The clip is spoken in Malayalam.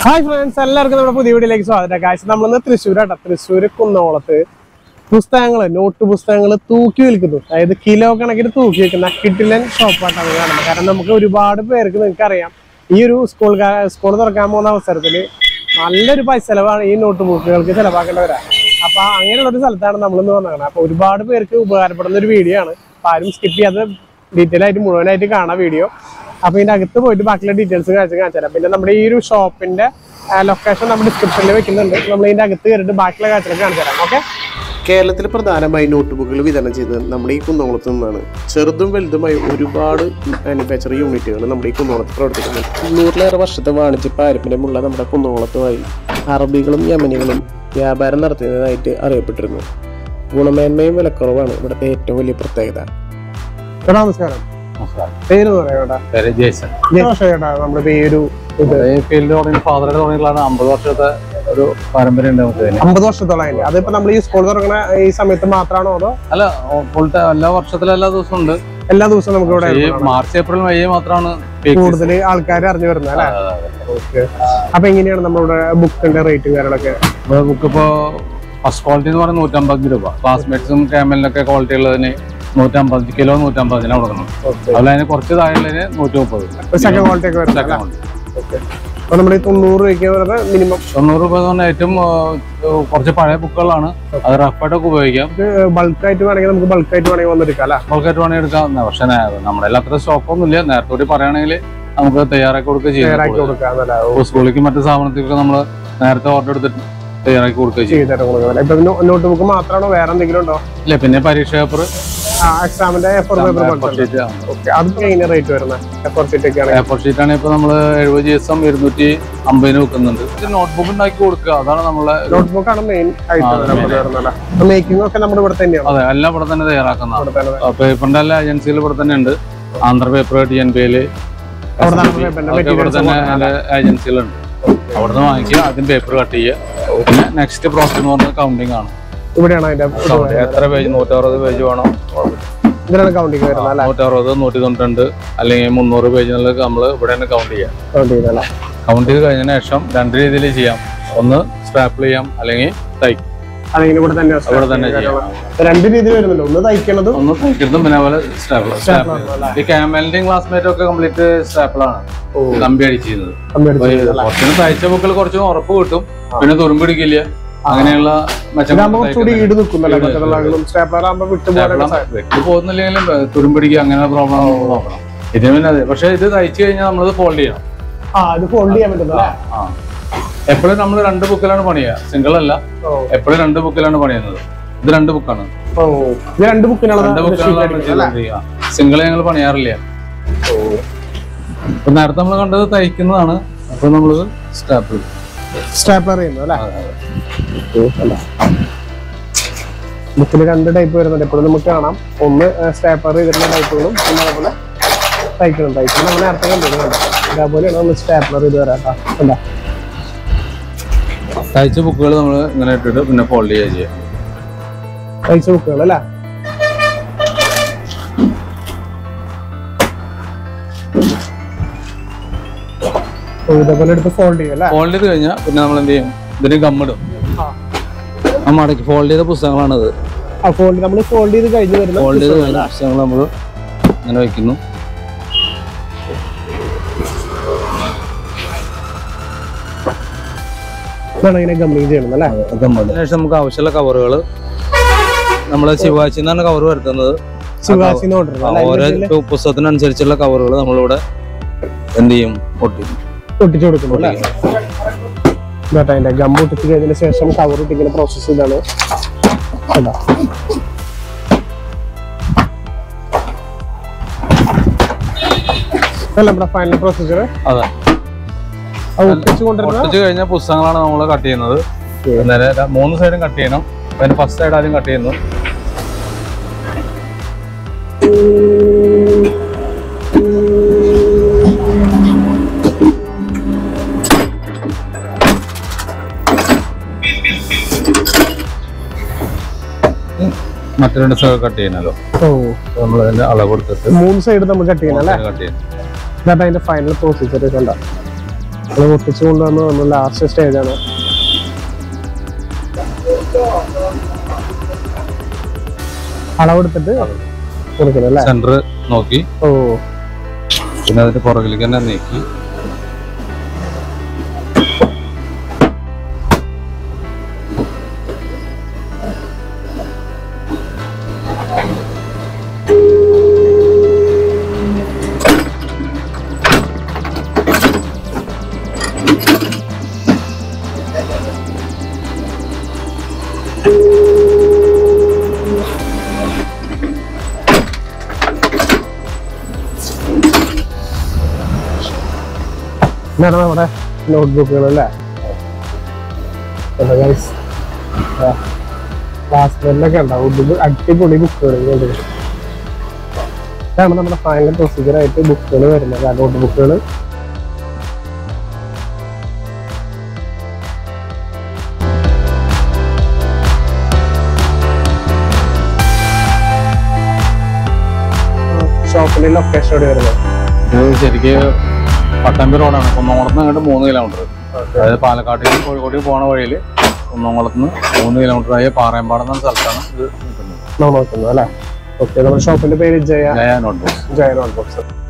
ഹായ് ഫ്രണ്ട്സ് എല്ലാവർക്കും നമ്മുടെ പുതിയ വീഡിയോയിലേക്ക് സ്വാഗതം കാശ് നമ്മളിന്ന് തൃശ്ശൂരാട്ടോ തൃശ്ശൂർ കുന്നോളത്ത് പുസ്തകങ്ങള് നോട്ട് പുസ്തകങ്ങൾ തൂക്കി വിൽക്കുന്നു അതായത് കിലോ കണക്കിന് തൂക്കി വിൽക്കുന്ന കിട്ടിലൻ ഷോപ്പായിട്ടാണ് കാണുന്നത് കാരണം നമുക്ക് ഒരുപാട് പേർക്ക് നിങ്ങൾക്ക് അറിയാം ഈ ഒരു സ്കൂൾ സ്കൂൾ തുറക്കാൻ പോകുന്ന അവസരത്തിൽ നല്ലൊരു പൈസ ചെലവാണ് ഈ നോട്ട് ബുക്കുകൾക്ക് ചെലവാക്കേണ്ടവരാ അപ്പൊ അങ്ങനെയുള്ള ഒരു സ്ഥലത്താണ് നമ്മളിന്ന് വന്നത് അപ്പൊ ഒരുപാട് പേർക്ക് ഉപകാരപ്പെടുന്ന ഒരു വീഡിയോ ആണ് അപ്പൊ ആരും സ്കിപ്പ് ചെയ്യാതെ ഡീറ്റെയിൽ ആയിട്ട് മുഴുവനായിട്ട് കാണാം വീഡിയോ അപ്പൊ ഇതിന്റെ അകത്ത് പോയിട്ട് ബാക്കിയുള്ള ഡീറ്റെയിൽസ് കാണിച്ച് കാണിച്ചു തരാം പിന്നെ നമ്മുടെ ഈ ഒരു ഷോപ്പിന്റെ ലൊക്കേഷൻ നമ്മൾ ഡിസ്ക്രിപ്ഷനിൽ വെക്കുന്നുണ്ട് നമ്മൾ ഇതിന്റെ അകത്ത് കയറിയിട്ട് ബാക്കിയുള്ള കാഴ്ചകളൊക്കെ കാണിച്ചു തരാം ഓക്കെ കേരളത്തിൽ പ്രധാനമായി നോട്ട് ബുക്കുകൾ വിതരണം ചെയ്തത് നമ്മുടെ ഈ കുന്നോളത്ത് നിന്നാണ് ചെറുതും വലുതുമായി ഒരുപാട് മാനുഫാക്ചറിംഗ് യൂണിറ്റുകൾ നമ്മുടെ ഈ കുന്നോളത്ത് പ്രവർത്തിക്കുന്നുണ്ട് നൂറിലേറെ വർഷത്തെ വാണിജ്യ പാരമ്പര്യമുള്ള നമ്മുടെ കുന്നോളത്തുമായി അറബികളും യമനികളും വ്യാപാരം നടത്തുന്നതായിട്ട് അറിയപ്പെട്ടിരുന്നു ഗുണമേന്മയും വിലക്കുറവാണ് ഇവിടുത്തെ ഏറ്റവും വലിയ പ്രത്യേകത ചേട്ടാ നമസ്കാരം നമസ്കാരം പേര് പറയാ പേര് ജേസൺ ചേട്ടാ നമ്മുടെ ഈ ഒരു ഇത് ഈ ഫീൽഡ് തുടങ്ങി ഫാദറുടെ തുടങ്ങിയിട്ടുള്ള അമ്പത് വർഷത്തെ ഒരു പാരമ്പര്യം ഉണ്ട് നമുക്ക് ഇതിന് അമ്പത് വർഷത്തോളം അതിന്റെ അതിപ്പോ നമ്മൾ ഈ സ്കൂൾ തുറക്കുന്ന ഈ സമയത്ത് മാത്രമാണോ അതോ അല്ല ഫുൾ ടൈം എല്ലാ വർഷത്തിലും എല്ലാ ദിവസവും ഉണ്ട് എല്ലാ ദിവസവും നമുക്ക് ഇവിടെ ഈ മാർച്ച് ഏപ്രിൽ മെയ് മാത്രമാണ് peak season. കൂടുതൽ ആൾക്കാർ അറിഞ്ഞു വരുന്നത് അല്ലേ അതെ, അതെ. ഓക്കെ അപ്പൊ എങ്ങനെയാണ് നമ്മുടെ ബുക്കിന്റെ റേറ്റും കാര്യങ്ങളൊക്കെ ഇപ്പൊ ബുക്ക് ഇപ്പോ ഫസ്റ്റ് ക്വാളിറ്റി എന്ന് പറയുന്നത് നൂറ്റമ്പത് രൂപ ക്ലാസ്മേറ്റ്സും ക്യാമലിനൊക്കെ ക്വാളിറ്റി ഉള്ളതിന് നൂറ്റമ്പത് കിലോ നൂറ്റമ്പതിനാണ് കൊടുക്കുന്നത് അതുപോലെ അതിന് കുറച്ച് താഴെയുള്ളതിന് നൂറ്റി മുപ്പത് സെക്കൻഡ് ക്വാളിറ്റി ഒക്കെ വരുന്നത് അല്ലേ? ഓക്കെ അപ്പൊ നമ്മുടെ ഈ തൊണ്ണൂറ് രൂപയ്ക്ക് വരുന്നത് മിനിമം തൊണ്ണൂറ് രൂപ എന്ന് പറഞ്ഞാൽ ഏറ്റവും ആ, കുറച്ച് പഴയ ബുക്കുകളാണ് അത് റഫായിട്ടൊക്കെ ഉപയോഗിക്കാം ബൾക്ക് ആയിട്ട് വേണമെങ്കിൽ നമുക്ക് ബൾക്ക് ആയിട്ട് വേണമെങ്കിൽ വന്നെടുക്കാം അല്ലേ ബൾക്കായിട്ട് വേണമെങ്കിൽ എടുക്കാം പക്ഷെ നേ- നമ്മുടെ എല്ലാ അത്ര സ്റ്റോക്കൊന്നും ഇല്ല നേരത്തെ കൂടി പറയുകയാണെങ്കിൽ നമുക്ക് തയ്യാറാക്കി കൊടുക്കുക തയ്യാറാക്കി ചെയ്യാം കൊടുക്കാം എന്നല്ല സ്കൂളിലേക്ക് മറ്റു സ്ഥാപനത്തിലേക്ക് നമ്മൾ നേരത്തെ ഓർഡർ എടുത്തിട്ട് തയ്യാറാക്കി കൊടുക്കുക ചെയ്യും ചെയ്തിട്ട് കൊടുക്കാം ഇപ്പൊ നോട്ട് ബുക്ക് മാത്രമാണോ വേറെ എന്തെങ്കിലും ഉണ്ടോ ഇല്ല പിന്നെ പരീക്ഷ പേപ്പർ ആ എക്സാമിന്റെ എഫോർ പേപ്പർ ഷീറ്റ് ഓക്കെ അതൊക്കെ എങ്ങനെ റേറ്റ് വരുന്നത് എഫോർ ഷീറ്റ് ഒക്കെ ആണെങ്കിൽ പേപ്പർ ഷീറ്റ് ആണെങ്കിൽ ഇപ്പൊ നമ്മൾ എഴുപത് ദിവസം ഇരുന്നൂറ്റി അമ്പതിന് വെക്കുന്നുണ്ട് നോട്ട്ബുക്ക് ഉണ്ടാക്കി കൊടുക്കുക അതാണ് നമ്മളെ നോട്ട് ബുക്ക് ആണ് മെയിൻ ആയിട്ട് വരുന്നത് മേക്കിംഗ് ഒക്കെ നമ്മുടെ ഇവിടെ തന്നെയാണ് അതെ എല്ലാം ഇവിടെ തന്നെ തയ്യാറാക്കുന്നതാണ് ഇവിടെ തന്നെ പേപ്പറിന്റെ എല്ലാ ഏജൻസികൾ ഇവിടെ തന്നെ ഉണ്ട് Andhra paper T N P L അവിടെ തന്നെ പേപ്പറിന്റെ ഇവിടെ മെറ്റീരിയൽസ് തന്നെ അതിന്റെ ഏജൻസികളുണ്ട് അവിടുന്ന് വാങ്ങിക്കുക ആദ്യം പേപ്പർ കട്ട് ചെയ്യുക പിന്നെ നെക്സ്റ്റ് പ്രോസസ് എന്ന് പറഞ്ഞാൽ കൗണ്ടിങ് ആണ് ഇവിടെയാണ് അതിന്റെ Count. എത്ര പേജ് നൂറ്ററുപത് പേജ് വേണം ഇതിലാണ് കൗണ്ടിങ് വരുന്നത് അല്ലേ നൂറ്ററുപത് നൂറ്റി തൊണ്ണൂറ്റി അല്ലെങ്കിൽ മുന്നൂറ് പേജ് എന്നുള്ളത് നമ്മൾ ഇവിടെ തന്നെ കൗണ്ട് ചെയ്യാം കൗണ്ട് ചെയ്യുന്നല്ലേ കൗണ്ട് ചെയ്ത് കഴിഞ്ഞതിന് ശേഷം രണ്ട് രീതിയിൽ ചെയ്യാം ഒന്ന് സ്ട്രാപ്പിൾ ചെയ്യാം അല്ലെങ്കിൽ തയ്ക്കും അല്ലെങ്കിൽ ഇവിടെ തന്നെ ഇവിടെ തന്നെ ചെയ്യാം രണ്ട് രീതി വരുന്നുണ്ട് ഒന്ന് തയ്ക്കണതും ഒന്ന് തയ്ക്കുന്നതും പിന്നെ അതുപോലെ സ്ട്രാപ്പിൾ സ്ട്രാപ്പിൾ ഈ ക്യാമലിന്റെയും ക്ലാസ്മേറ്റും ഒക്കെ കംപ്ലീറ്റ് സ്ട്രാപ്പിളാണ് കമ്പി അടിച്ച് ചെയ്യുന്നത് കമ്പി അപ്പൊ ഈ കുറച്ചുകൂടി തയ്ച്ച ബുക്കിൽ കുറച്ച് ഉറപ്പ് കിട്ടും പിന്നെ തുരുമ്പിടിക്കില്ല അങ്ങനെയുള്ള ഇതാകുമ്പോൾ കുറച്ചുകൂടി മെച്ചം ഈട് നിൽക്കുന്നല്ലേ മറ്റുള്ള സ്റ്റാപ്ലർ ആകുമ്പോൾ വിട്ടുപോകാനൊക്കെ വെട്ടി പോകുന്നില്ലെങ്കിലും തുരുമ്പിടിക്കുക അങ്ങനെ പ്രോബ്ലം നോക്കണം ഇതിന് പിന്നെ അതെ പക്ഷെ ഇത് തയ്ച്ചു കഴിഞ്ഞാൽ നമ്മളത് ഫോൾഡ് ചെയ്യണം ആ ഇത് ഫോൾഡ് ചെയ്യാൻ പറ്റുന്നല്ലേ ആ എപ്പോഴും നമ്മൾ രണ്ട് ബുക്കിലാണ് പണിയുക സിംഗിൾ അല്ല ഓ എപ്പോഴും രണ്ട് ബുക്കിലാണ് പണിയുന്നത് ഇത് രണ്ട് ബുക്കാണ് ഓ ഇത് രണ്ട് ബുക്കിനുള്ളത് രണ്ട് ബുക്കിലാണ് ചെയ്തുകൊണ്ടിരിക്കുക സിംഗിൾ ഞങ്ങൾ പണിയാറില്ല ഇപ്പൊ നേരത്തെ നമ്മൾ കണ്ടത് തയ്ക്കുന്നതാണ് അപ്പൊ നമ്മളത് സ്റ്റാപ്പിൾ സ്റ്റാപ്ലർ ചെയ്യുന്നത് അല്ലേ ബുക്കിൽ രണ്ട് ടൈപ്പ് വരുന്നുണ്ട് എപ്പോഴും നമുക്ക് കാണാം ഒന്ന് സ്റ്റാപ്ലർ ചെയ്തിട്ടുള്ള ടൈപ്പുകളും പിന്നെ അതുപോലെ തയ്ക്കണം തയ്ക്കണം നമ്മൾ നേരത്തെ കണ്ടിരുന്നു കണ്ടോ അതേപോലെയാണ് നമ്മൾ സ്റ്റാപ്ലർ ചെയ്ത് വരാം കേട്ടോ എന്താ തയ്ച്ച ബുക്കുകൾ നമ്മൾ ഇങ്ങനെ ഇട്ടിട്ട് പിന്നെ ഫോൾഡ് ചെയ്യുക ചെയ്യാം തയ്ച്ച ബുക്കുകൾ അല്ലേ ഓ, ഇതേപോലെ എടുത്ത് ഫോൾഡ് ചെയ്യും അല്ലേ ഫോൾഡ് ചെയ്ത് കഴിഞ്ഞാൽ പിന്നെ നമ്മൾ എന്ത് ചെയ്യും ഇതിന് ഗമ്മിടും ആ. ആ മടക്കി ഫോൾഡ് ചെയ്ത പുസ്തകങ്ങളാണിത് ആ ഫോൾഡ് നമ്മൾ ഫോൾഡ് ചെയ്ത് കഴിഞ്ഞ് വരുന്ന ഫോൾഡ് ചെയ്ത് കഴിഞ്ഞ പുസ്തകങ്ങൾ നമ്മൾ ഇങ്ങനെ വെക്കുന്നു ഇതാണ് ഇങ്ങനെ ഗമ്മിങ് ചെയ്യണം അല്ലേ അതിനുശേഷം നമുക്ക് ആവശ്യമുള്ള കവറുകൾ നമ്മൾ ശിവാച്ചി എന്നാണ് കവർ വരുത്തുന്നത് ശിവാസിന്ന് ഓർഡർ ആ, ഓരോ പുസ്തകത്തിനനുസരിച്ചുള്ള കവറുകൾ നമ്മളിവിടെ എന്ത് ചെയ്യും ഒട്ടി ഒട്ടിച്ചു കൊടുക്കുന്നു അല്ലേ ഇതാട്ടെ അതിന്റെ ഗം ഒട്ടിച്ച് കഴിഞ്ഞതിന് ശേഷം കവർ ഒട്ടിക്കുന്ന പ്രോസസ്സ് ഇതാണ് കണ്ടോ? ഇതല്ലേ നമ്മുടെ ഫൈനൽ പ്രൊസീജർ അതെ ഒട്ടിച്ചു കൊണ്ടിരുന്ന ഒട്ടിച്ച് കഴിഞ്ഞ പുസ്തകങ്ങളാണ് നമ്മൾ കട്ട് ചെയ്യുന്നത് നേരെ ര- മൂന്ന് സൈഡും കട്ട് ചെയ്യണം അതിന് ഫസ്റ്റ് സൈഡ് ആദ്യം കട്ട് ചെയ്യുന്നു മറ്റു രണ്ട് സൈഡ് കട്ട് ചെയ്യണല്ലോ ഓ നമ്മൾ അതിന്റെ അളവ് കൊടുത്തിട്ട് മൂന്ന് സൈഡ് നമ്മൾ കട്ട് ചെയ്യണം അല്ലേ കട്ട് ചെയ്യണം ഇതാട്ടെ അതിന്റെ ഫൈനൽ പ്രൊസീജർ കണ്ട നമ്മൾ ഒട്ടിച്ചു കൊണ്ടുവന്ന് നമ്മൾ ലാസ്റ്റ് സ്റ്റേജാണ് അളവെടുത്തിട്ട് കൊടുക്കണം അല്ലേ സെന്റർ നോക്കി ഓ പിന്നെ അതിന്റെ പുറകിലേക്ക് തന്നെ നീക്കി ഇതാണ് നമ്മുടെ നോട്ട്ബുക്കുകൾ അല്ലേ ഗൈസ് ക്ലാസ്മെന്റിലൊക്കെ ഉണ്ടാവും ഇത് അടിപൊളി ബുക്കുകൾ ഇതാണ് നമ്മുടെ ഫൈനൽ പ്രൊസീജിയർ ആയിട്ട് ബുക്കുകൾ വരുന്നത് നോട്ട് ബുക്കുകൾ ഷോപ്പിന്റെ ലൊക്കേഷൻ എവിടെ വരുന്നത് ഇത് ശരിക്ക് പട്ടാമ്പി റോഡാണ് കുന്നംകുളത്ത് അങ്ങോട്ട് മൂന്ന് കിലോമീറ്റർ അതായത് പാലക്കാട്ടേക്ക് കോഴിക്കോട്ടേക്ക് പോണ വഴിയിൽ കുന്നംകുളത്ത് നിന്ന് മൂന്ന് കിലോമീറ്റർ ആയ പാറയമ്പാട് എന്ന സ്ഥലത്താണ് ഇത് നിൽക്കുന്നത് നമ്മൾ നോക്കുന്നത് അല്ലേ ഓക്കെ നമ്മുടെ ഷോപ്പിന്റെ പേര് Jaya Jaya notebook Jaya note box